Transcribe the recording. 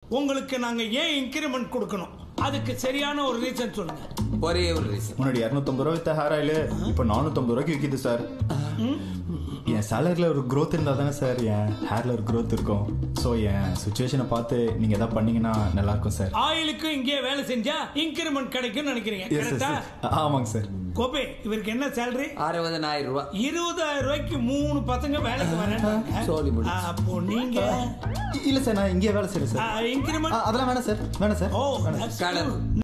உங்களுக்கு நாங்க ஏன் இன்கிரிமெண்ட் கொடுக்கணும் அதுக்கு சரியான ஒரு ரீசன் சொல்லுங்க ஒரே ஒரு ரீசன் முன்னாடி இரநூத்தம்பது ரூபா வித்த ஹேர் ஆயில் இப்போ நானூற்றம்பது ரூபாய்க்கு விற்கிது சார் என் சேலரியில் ஒரு growth இருந்தால் தானே சார் என் ஹேரில் ஒரு growth இருக்கும் ஸோ என் சுச்சுவேஷனை பார்த்து நீங்கள் எதாவது பண்ணீங்கன்னா நல்லா இருக்கும் சார் ஆயிலுக்கும் இங்கே வேலை செஞ்சா இன்கிரிமெண்ட் கிடைக்கும்னு நினைக்கிறீங்க எஸ் சார் கரெக்டா ஆமாங்க சார் கோபே இவருக்கு என்ன சேலரி அறுபதனாயிரம் ரூபாய் இருபதாயிரம் ரூபாய்க்கு மூணு பசங்க வேலைக்கு வரேன் சொல்லி முடிச்சு. அப்போ நீங்க இல்லை சார் நான் இங்கேயே வேலை செய்கிறேன் சார் இன்கிரிமெண்ட் அதெல்லாம் வேணாம் சார் வேணாம் சார் ஓ வேணாம் that's கடல் good.